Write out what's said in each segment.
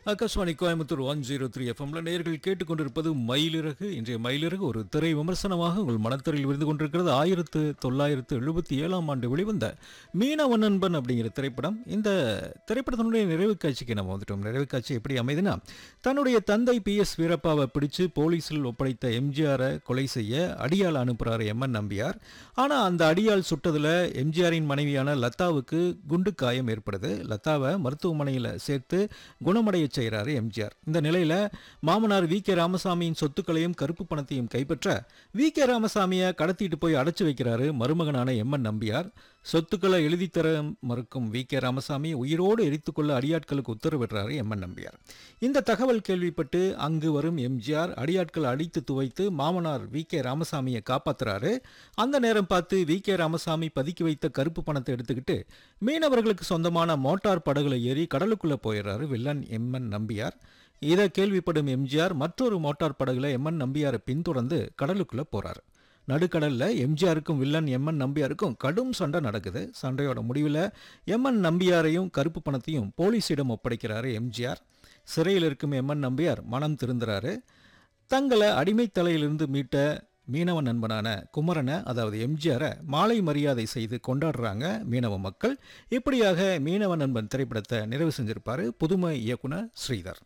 Akashvani Coimbatore one zero three எஃப்எம்ல நேர்கள் கேட்டுக்கொண்டிருப்பது மயிலிறகு இன்றைய மயிலிறகு ஒரு திரை விமர்சனமாக உங்கள் மனத்திரையில் விருந்து கொண்டிருக்கிறது ஆயிரத்து தொள்ளாயிரத்து எழுபத்தி ஏழாம் ஆண்டு வெளிவந்த மீனவன் நண்பன் அப்படிங்கிற திரைப்படம் இந்த திரைப்படத்தினுடைய நிறைவு காட்சிக்கு நம்ம வந்துட்டோம் நிறைவு காட்சி எப்படி அமைதுன்னா தன்னுடைய தந்தை பி எஸ் வீரப்பாவை பிடிச்சு போலீஸில் ஒப்படைத்த எம்ஜிஆரை கொலை செய்ய அடியாள் அனுப்புகிறார் எம்என் நம்பியார் ஆனால் அந்த அடியாள் சுட்டதில் எம்ஜிஆரின் மனைவியான லதாவுக்கு குண்டு காயம் ஏற்படுது லதாவை மருத்துவமனையில் சேர்த்து குணமடைய செய்கிறாரு எம்ஜிஆர் இந்த நிலையில் மாமனார் வி கே ராமசாமியின் சொத்துக்களையும் கருப்பு பணத்தையும் கைப்பற்ற வி கே ராமசாமியை கடத்திட்டு போய் அடைச்சு வைக்கிறாரு மருமகனான எம்என் நம்பியார் சொத்துக்களை எழுதித்தர மறுக்கும் வி கே ராமசாமி உயிரோடு எரித்துக்கொள்ள அடியாட்களுக்கு உத்தரவிடுறாரு எம்என் நம்பியார் இந்த தகவல் கேள்விப்பட்டு அங்கு வரும் எம்ஜிஆர் அடியாட்கள் அடித்து துவைத்து மாமனார் வி கே ராமசாமியை காப்பாத்துறாரு அந்த நேரம் பார்த்து வி கே ராமசாமி பதுக்கி வைத்த கருப்பு பணத்தை எடுத்துக்கிட்டு மீனவர்களுக்கு சொந்தமான மோட்டார் படகுல ஏறி கடலுக்குள்ள போயிடுறாரு வில்லன் எம்என் நம்பியார் இதை கேள்விப்படும் எம்ஜிஆர் மற்றொரு மோட்டார் படகுல எம்என் நம்பியாரை பின்தொடர்ந்து கடலுக்குள்ள போறாரு நடுக்கடல்ல எம்ஜிஆருக்கும் வில்லன் எம்என் நம்பியாருக்கும் கடும் சண்டை நடக்குது சண்டையோட முடிவில் எம்என் நம்பியாரையும் கருப்பு பணத்தையும் போலீஸிடம் ஒப்படைக்கிறாரு எம்ஜிஆர் சிறையில் இருக்கும் எம்என் நம்பியார் மனம் திருந்துறாரு தங்களை அடிமைத்தலையிலிருந்து மீட்ட மீனவ நண்பனான குமரனை அதாவது எம்ஜிஆரை மாலை மரியாதை செய்து கொண்டாடுறாங்க மீனவ மக்கள் இப்படியாக மீனவ நண்பன் திரைப்படத்தை நிறைவு செஞ்சிருப்பாரு புதுமை இயக்குனர் ஸ்ரீதர்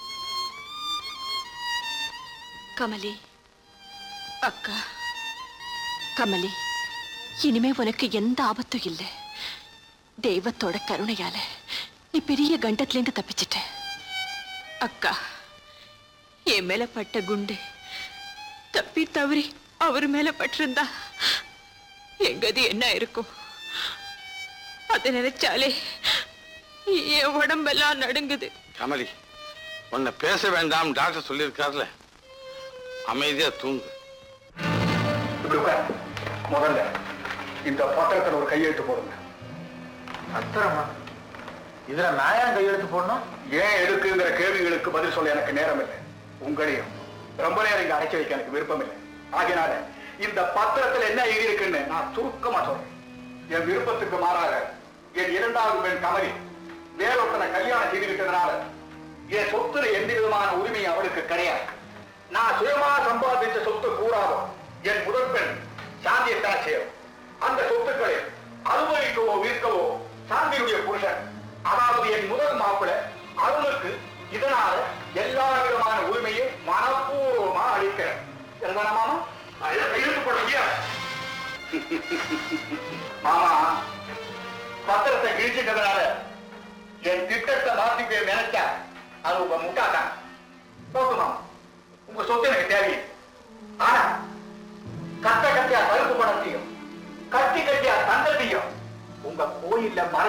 கமலி அக்கா கமலி இனிமே உனக்கு எந்த ஆபத்தும் இல்லை தெய்வத்தோட கருணையால நீ பெரிய கண்டத்திலேருந்து தப்பிச்சிட்ட அக்கா என் மேல பட்ட குண்டு தப்பி தவறி அவர் மேல பட்டிருந்தா எங்கது என்ன இருக்கும் அதை நினைச்சாலே என் உடம்பெல்லாம் நடுங்குது கமலி உன்னை பேச வேண்டாம் டாக்டர் சொல்லியிருக்காருல அமைதியா தூங்கு இப்படி உட்கார். முதல்ல இந்த பத்திரத்துல ஒரு கையெழுத்து போடுங்க பத்திரமா இதுல நான் ஏன் கையெழுத்து போடணும் ஏன் எடுக்குங்கிற கேள்விகளுக்கு பதில் சொல்ல எனக்கு நேரம் இல்லை உங்களையும் ரொம்ப நேரம் இங்க அடைச்சி வைக்க எனக்கு விருப்பம் இல்லை ஆகையினால இந்த பத்திரத்துல என்ன எழுதி இருக்குன்னு நான் சுருக்கமா சொல்றேன் என் விருப்பத்துக்கு மாறாக என் இரண்டாவது பெண் கமலி வேறொருத்தனை கல்யாணம் செய்துவிட்டதுனால என் சொத்துல எந்த விதமான உரிமையும் அவளுக்கு கிடையாது நான் சுயமா சம்பாதிச்ச சொத்து கூறாதோ என் முதல் பெண் சாந்தியத்தான் செய்யும் அந்த சொத்துக்களை அனுபவிக்கவோ விற்கவோ சாந்தியுடைய புருஷன் அதாவது என் முதல் மாப்பிள்ளை அவனுக்கு இதனால எல்லா விதமான உரிமையும் மனப்பூர்வமா அளிக்கிறேன் சரிதானா மாமா கையெழுத்து போட முடியாது மாமா பத்திரத்தை கிழிச்சிட்டதுனால என் திட்டத்தை மாத்திக்க நினைச்சா அது உங்க முட்டாதான் போக்குமா உங்க சொத்து எனக்கு தேவையில்லை ஆனா கட்ட கட்டியா கருப்பு பணத்தையும் கட்டி கட்டியா தங்கத்தையும் உங்க கோயில்ல மர